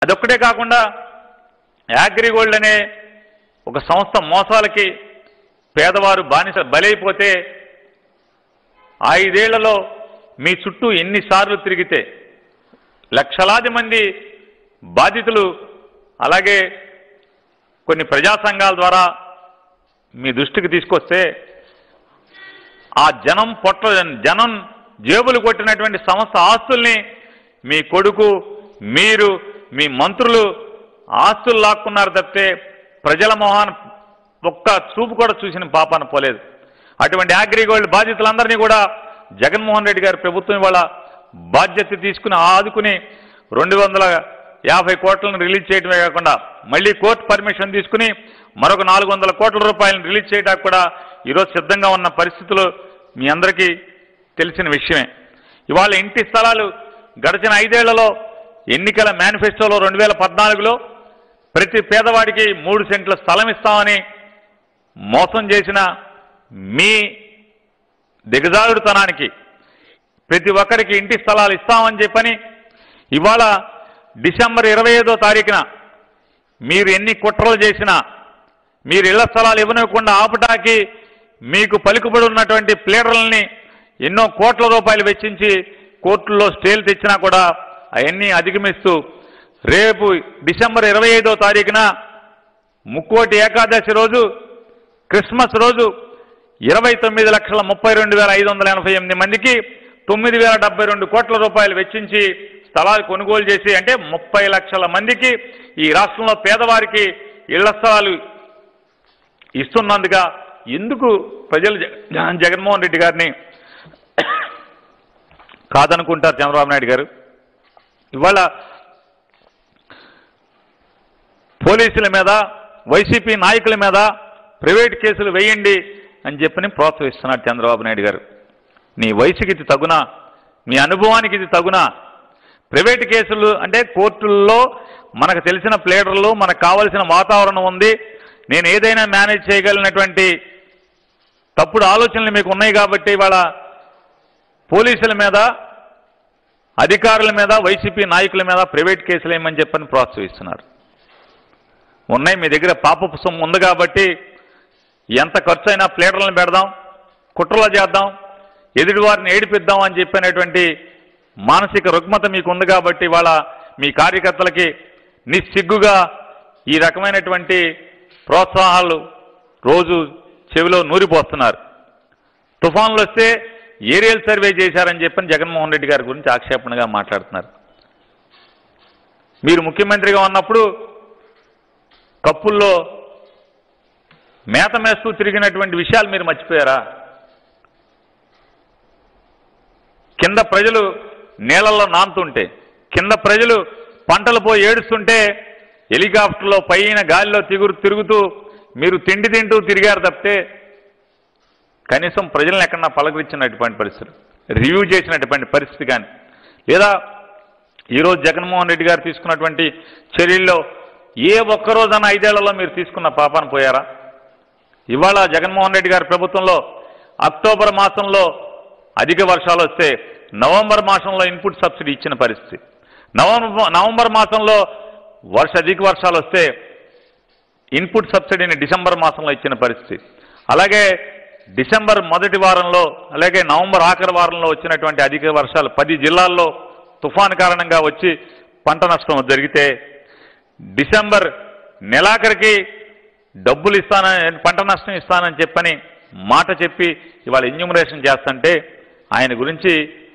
అదొక్కటే కాకుండా యాగ్రిగోల్డ్ అనే ఒక సంస్థ మోసాలకి పేదవారు బానిస బలైపోతే ఐదేళ్లలో మీ చుట్టూ ఎన్నిసార్లు తిరిగితే లక్షలాది మంది బాధితులు అలాగే కొన్ని ప్రజా సంఘాల ద్వారా మీ దృష్టికి తీసుకొస్తే ఆ జనం పొట్ల జనం జేబులు కొట్టినటువంటి సంస్థ ఆస్తుల్ని మీ కొడుకు మీరు మీ మంత్రులు ఆస్తులు లాక్కున్నారు తప్పితే ప్రజల మొహాన ఒక్క చూపు కూడా చూసిన పాపాన పోలేదు అటువంటి అగ్రిగోల్డ్ బాధితులందరినీ కూడా జగన్మోహన్ రెడ్డి గారి ప్రభుత్వం ఇవాళ బాధ్యత తీసుకుని ఆదుకుని రెండు వందల యాభై కోట్లను రిలీజ్ చేయడమే కాకుండా మళ్ళీ కోర్టు పర్మిషన్ తీసుకుని మరొక నాలుగు వందల కోట్ల రూపాయలను రిలీజ్ చేయడానికి కూడా ఈరోజు సిద్ధంగా ఉన్న పరిస్థితులు మీ అందరికీ తెలిసిన విషయమే ఇవాళ ఇంటి స్థలాలు గడిచిన ఐదేళ్లలో ఎన్నికల మేనిఫెస్టోలో రెండు వేల పద్నాలుగులో ప్రతి పేదవాడికి మూడు సెంట్ల స్థలం ఇస్తామని మోసం చేసిన మీ దిగజారుడుతనానికి ప్రతి ఒక్కరికి ఇంటి స్థలాలు ఇస్తామని చెప్పని ఇవాళ డిసెంబర్ ఇరవై ఐదో తారీఖున మీరు ఎన్ని కుట్రలు చేసినా మీరు ఇళ్ల స్థలాలు ఇవ్వనివ్వకుండా ఆపటానికి మీకు పలుకుబడి ఉన్నటువంటి ప్లేడర్లని ఎన్నో కోట్ల రూపాయలు వెచ్చించి కోర్టుల్లో స్టేలు తెచ్చినా కూడా అవన్నీ అధిగమిస్తూ రేపు డిసెంబర్ ఇరవై ఐదో తారీఖున ముక్కోటి ఏకాదశి రోజు క్రిస్మస్ రోజు ఇరవై తొమ్మిది లక్షల ముప్పై రెండు వేల ఐదు వందల ఎనభై ఎనిమిది మందికి తొమ్మిది వేల డెబ్బై రెండు కోట్ల రూపాయలు వెచ్చించి స్థలాలు కొనుగోలు చేసి అంటే ముప్పై లక్షల మందికి ఈ రాష్ట్రంలో పేదవారికి ఇళ్ల స్థలాలు ఇస్తున్నందుగా ఎందుకు ప్రజలు జగ- జగన్మోహన్ రెడ్డి గారిని కాదనుకుంటారు చంద్రబాబు నాయుడు గారు ఇవాళ పోలీసుల మీద వైసీపీ నాయకుల మీద ప్రైవేట్ కేసులు వేయండి అని చెప్పని ప్రోత్సహిస్తున్నాడు చంద్రబాబు నాయుడు గారు నీ వయసుకి ఇది తగునా మీ అనుభవానికి ఇది తగునా ప్రైవేట్ కేసులు అంటే కోర్టుల్లో మనకు తెలిసిన ప్లేడర్లు మనకు కావలసిన వాతావరణం ఉంది నేను ఏదైనా మేనేజ్ చేయగలిగినటువంటి తప్పుడు ఆలోచనలు మీకు ఉన్నాయి కాబట్టి ఇవాళ పోలీసుల మీద అధికారుల మీద వైసీపీ నాయకుల మీద ప్రైవేట్ కేసులు ఏమని చెప్పని ప్రోత్సహిస్తున్నారు ఉన్నాయి మీ దగ్గర పాపపు సొమ్ము ఉంది కాబట్టి ఎంత ఖర్చు అయినా ప్లేటర్లను పెడదాం కుట్రలు చేద్దాం ఎదుటి వారిని ఏడిపిద్దాం అని చెప్పినటువంటి మానసిక రుగ్మత మీకు ఉంది కాబట్టి వాళ్ళ మీ కార్యకర్తలకి నిస్సిగ్గుగా ఈ రకమైనటువంటి ప్రోత్సాహాలు రోజు చెవిలో నూరిపోస్తున్నారు తుఫాన్లు వస్తే ఏరియల్ సర్వే చేశారని చెప్పని జగన్మోహన్ రెడ్డి గారి గురించి ఆక్షేపణగా మాట్లాడుతున్నారు మీరు ముఖ్యమంత్రిగా ఉన్నప్పుడు కప్పుల్లో మేత మేస్తూ తిరిగినటువంటి విషయాలు మీరు మర్చిపోయారా కింద ప్రజలు నీళ్ళల్లో నానుతుంటే కింద ప్రజలు పంటలు పోయి ఏడుస్తుంటే హెలికాప్టర్లో పైన గాలిలో తిగురు తిరుగుతూ మీరు తిండి తింటూ తిరిగారు తప్పితే కనీసం ప్రజలను ఎక్కడన్నా పలకరించినటువంటి పరిస్థితి రివ్యూ చేసినటువంటి పరిస్థితి కానీ లేదా ఈరోజు జగన్మోహన్ రెడ్డి గారు తీసుకున్నటువంటి చర్యల్లో ఏ ఒక్క రోజైనా ఐదేళ్లలో మీరు తీసుకున్న పాపాన పోయారా ఇవాళ జగన్మోహన్ రెడ్డి గారి ప్రభుత్వంలో అక్టోబర్ మాసంలో అధిక వర్షాలు వస్తే నవంబర్ మాసంలో ఇన్పుట్ సబ్సిడీ ఇచ్చిన పరిస్థితి నవంబర్ నవంబర్ మాసంలో వర్ష అధిక వర్షాలు వస్తే ఇన్పుట్ సబ్సిడీని డిసెంబర్ మాసంలో ఇచ్చిన పరిస్థితి అలాగే డిసెంబర్ మొదటి వారంలో అలాగే నవంబర్ ఆఖరి వారంలో వచ్చినటువంటి అధిక వర్షాలు పది జిల్లాల్లో తుఫాను కారణంగా వచ్చి పంట నష్టం జరిగితే డిసెంబర్ నెలాఖరికి డబ్బులు ఇస్తానని పంట నష్టం ఇస్తానని చెప్పని మాట చెప్పి ఇవాళ ఎన్యూమరేషన్ చేస్తుంటే ఆయన గురించి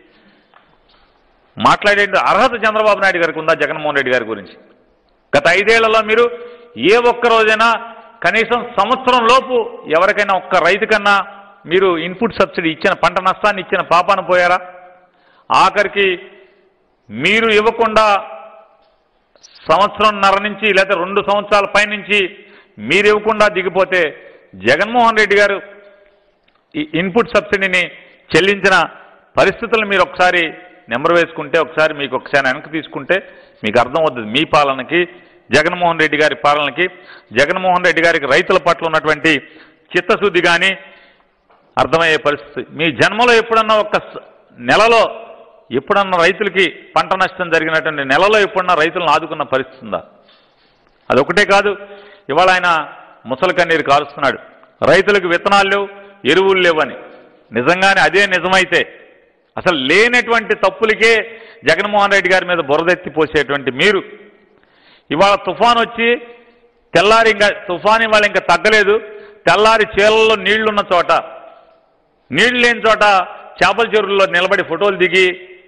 మాట్లాడే అర్హత చంద్రబాబు నాయుడు గారికి ఉందా జగన్మోహన్ రెడ్డి గారి గురించి గత ఐదేళ్లలో మీరు ఏ ఒక్క రోజైనా కనీసం సంవత్సరం లోపు ఎవరికైనా ఒక్క రైతు కన్నా మీరు ఇన్పుట్ సబ్సిడీ ఇచ్చిన పంట నష్టాన్ని ఇచ్చిన పాపాన పోయారా ఆఖరికి మీరు ఇవ్వకుండా సంవత్సరంన్నర నుంచి లేదా రెండు సంవత్సరాల పైనుంచి మీరు ఇవ్వకుండా దిగిపోతే జగన్మోహన్ రెడ్డి గారు ఈ ఇన్పుట్ సబ్సిడీని చెల్లించిన పరిస్థితులను మీరు ఒకసారి నెంబర్ వేసుకుంటే ఒకసారి మీకు ఒకసారి వెనక్కి తీసుకుంటే మీకు అర్థం అవుతుంది మీ పాలనకి జగన్మోహన్ రెడ్డి గారి పాలనకి జగన్మోహన్ రెడ్డి గారికి రైతుల పట్ల ఉన్నటువంటి చిత్తశుద్ధి కానీ అర్థమయ్యే పరిస్థితి మీ జన్మలో ఎప్పుడన్నా ఒక స- నెలలో ఎప్పుడన్నా రైతులకి పంట నష్టం జరిగినటువంటి నెలలో ఎప్పుడన్నా రైతులను ఆదుకున్న పరిస్థితి ఉందా అదొకటే కాదు ఇవాళ ఆయన ముసలి కన్నీరు కారుస్తున్నాడు రైతులకు విత్తనాలు లేవు ఎరువులు లేవని నిజంగానే అదే నిజమైతే అసలు లేనటువంటి తప్పులకే జగన్మోహన్ రెడ్డి గారి మీద బురదెత్తి పోసేటువంటి మీరు ఇవాళ తుఫాన్ వచ్చి తెల్లారి ఇంకా తుఫాన్ ఇవాళ ఇంకా తగ్గలేదు తెల్లారి చీలల్లో నీళ్లున్న చోట నీళ్లు లేని చోట చేపల చెరువుల్లో నిలబడి ఫోటోలు దిగి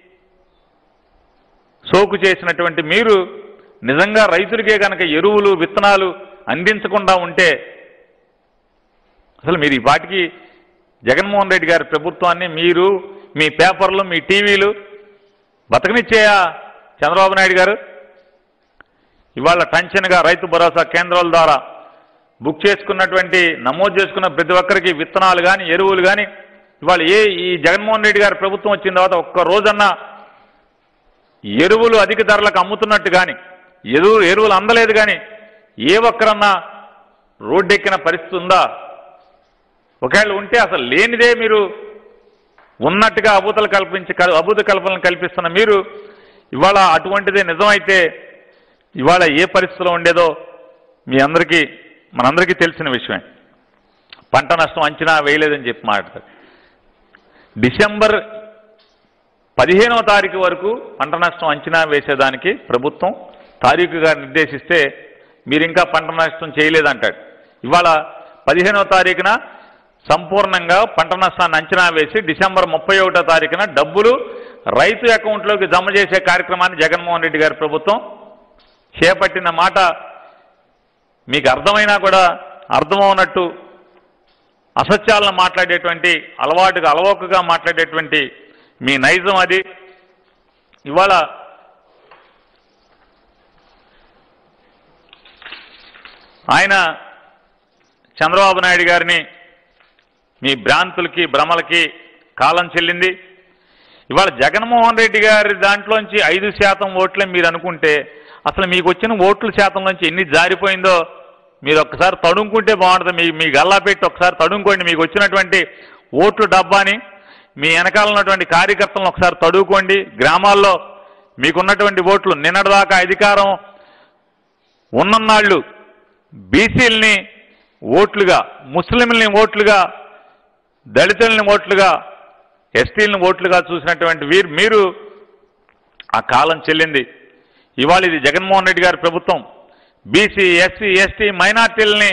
సోకు చేసినటువంటి మీరు నిజంగా రైతులకే కనుక ఎరువులు విత్తనాలు అందించకుండా ఉంటే అసలు మీరు ఈ పాటికి జగన్మోహన్ రెడ్డి గారి ప్రభుత్వాన్ని మీరు మీ పేపర్లు మీ టీవీలు బతకనిచ్చేయా చంద్రబాబు నాయుడు గారు ఇవాళ టెన్షన్గా రైతు భరోసా కేంద్రాల ద్వారా బుక్ చేసుకున్నటువంటి నమోదు చేసుకున్న ప్రతి ఒక్కరికి విత్తనాలు కానీ ఎరువులు కానీ ఇవాళ ఏ ఈ జగన్మోహన్ రెడ్డి గారి ప్రభుత్వం వచ్చిన తర్వాత ఒక్క రోజన్నా ఎరువులు అధిక ధరలకు అమ్ముతున్నట్టు కానీ ఎరువు ఎరువులు అందలేదు కానీ ఏ ఒక్కరన్నా రోడ్డెక్కిన పరిస్థితి ఉందా ఒకవేళ ఉంటే అసలు లేనిదే మీరు ఉన్నట్టుగా అభూతలు కల్పించి కల్- అభూత కల్పనలు కల్పిస్తున్న మీరు ఇవాళ అటువంటిదే నిజమైతే ఇవాళ ఏ పరిస్థితిలో ఉండేదో మీ అందరికీ మనందరికీ తెలిసిన విషయమే పంట నష్టం అంచనా వేయలేదని చెప్పి మాట్లాడతారు డిసెంబర్ పదిహేనవ తారీఖు వరకు పంట నష్టం అంచనా వేసేదానికి ప్రభుత్వం తారీఖుగా నిర్దేశిస్తే మీరు ఇంకా పంట నష్టం చేయలేదంటాడు ఇవాళ పదిహేనవ తారీఖున సంపూర్ణంగా పంట నష్టాన్ని అంచనా వేసి డిసెంబర్ ముప్పై ఒకటో తారీఖున డబ్బులు రైతు అకౌంట్లోకి జమ చేసే కార్యక్రమాన్ని జగన్మోహన్ రెడ్డి గారి ప్రభుత్వం చేపట్టిన మాట మీకు అర్థమైనా కూడా అర్థమవునట్టు అసత్యాలను మాట్లాడేటువంటి అలవాటుగా అలవోకగా మాట్లాడేటువంటి మీ నైజం అది ఇవాళ ఆయన చంద్రబాబు నాయుడు గారిని మీ భ్రాంతులకి భ్రమలకి కాలం చెల్లింది ఇవాళ జగన్మోహన్ రెడ్డి గారి దాంట్లోంచి ఐదు శాతం ఓట్లే మీరు అనుకుంటే అసలు మీకు వచ్చిన ఓట్ల శాతం నుంచి ఎన్ని జారిపోయిందో మీరు ఒక్కసారి తడుముకుంటే బాగుంటుంది మీ మీ గల్లా పెట్టి ఒకసారి తడుముకోండి మీకు వచ్చినటువంటి ఓట్లు డబ్బాని మీ వెనకాల ఉన్నటువంటి కార్యకర్తలను ఒకసారి తడువుకోండి గ్రామాల్లో మీకున్నటువంటి ఓట్లు నిన్నటిదాకా అధికారం ఉన్నన్నాళ్ళు బీసీలని ఓట్లుగా ముస్లింలని ఓట్లుగా దళితుల్ని ఓట్లుగా ఎస్టీలను ఓట్లుగా చూసినటువంటి వీరు మీరు ఆ కాలం చెల్లింది ఇవాళ ఇది జగన్మోహన్ రెడ్డి గారి ప్రభుత్వం బీసీ ఎస్సీ ఎస్టీ మైనార్టీలని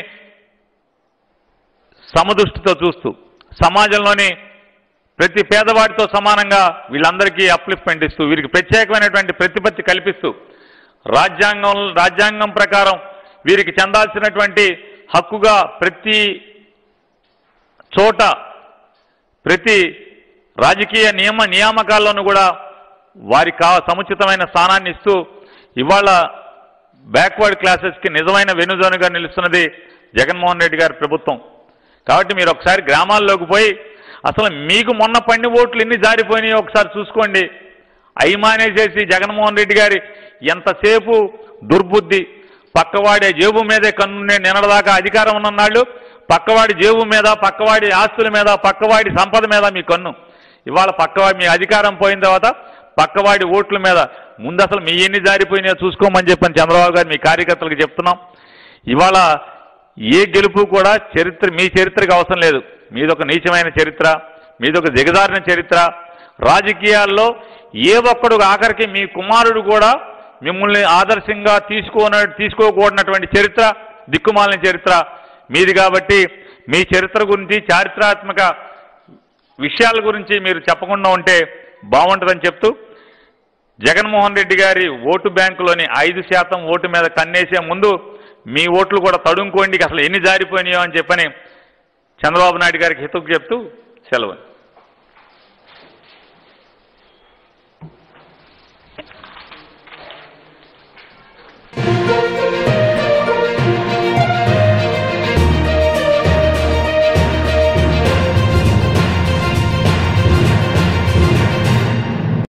సమదృష్టితో చూస్తూ సమాజంలోని ప్రతి పేదవాడితో సమానంగా వీళ్ళందరికీ అప్లిఫ్ట్మెంట్ ఇస్తూ వీరికి ప్రత్యేకమైనటువంటి ప్రతిపత్తి కల్పిస్తూ రాజ్యాంగం రాజ్యాంగం ప్రకారం వీరికి చెందాల్సినటువంటి హక్కుగా ప్రతి చోట ప్రతి రాజకీయ నియమ నియామకాల్లోనూ కూడా వారికి కా సముచితమైన స్థానాన్ని ఇస్తూ ఇవాళ బ్యాక్వర్డ్ క్లాసెస్కి నిజమైన వెనుదనుగా నిలుస్తున్నది జగన్మోహన్ రెడ్డి గారి ప్రభుత్వం కాబట్టి మీరు ఒకసారి గ్రామాల్లోకి పోయి అసలు మీకు మొన్న పండి ఓట్లు ఎన్ని జారిపోయినాయో ఒకసారి చూసుకోండి అయి మానేసేసి జగన్మోహన్ రెడ్డి గారి ఎంతసేపు దుర్బుద్ధి పక్కవాడి జేబు మీదే కన్నునే నిన్నటిదాకా అధికారం ఉన్ననాళ్ళు పక్కవాడి జేబు మీద పక్కవాడి ఆస్తుల మీద పక్కవాడి సంపద మీద మీ కన్ను ఇవాళ పక్కవాడి మీ అధికారం పోయిన తర్వాత పక్కవాడి ఓట్ల మీద ముందు అసలు మీ ఎన్ని జారిపోయినాయో చూసుకోమని చెప్పని చంద్రబాబు గారు మీ కార్యకర్తలకు చెప్తున్నాం ఇవాళ ఏ గెలుపు కూడా చరిత్ర మీ చరిత్రకు అవసరం లేదు మీదొక నీచమైన చరిత్ర మీదొక దిగజారిన చరిత్ర రాజకీయాల్లో ఏ ఒక్కడు ఆఖరికి మీ కుమారుడు కూడా మిమ్మల్ని ఆదర్శంగా తీసుకోన తీసుకోకూడనటువంటి చరిత్ర దిక్కుమాలిన చరిత్ర మీది కాబట్టి మీ చరిత్ర గురించి చారిత్రాత్మక విషయాల గురించి మీరు చెప్పకుండా ఉంటే బాగుంటుందని చెప్తూ జగన్మోహన్ రెడ్డి గారి ఓటు బ్యాంకులోని ఐదు శాతం ఓటు మీద కన్నేసే ముందు మీ ఓట్లు కూడా తడుముకోండి అసలు ఎన్ని జారిపోయినాయో అని చెప్పని చంద్రబాబు నాయుడు గారికి హితకు చెప్తూ సెలవు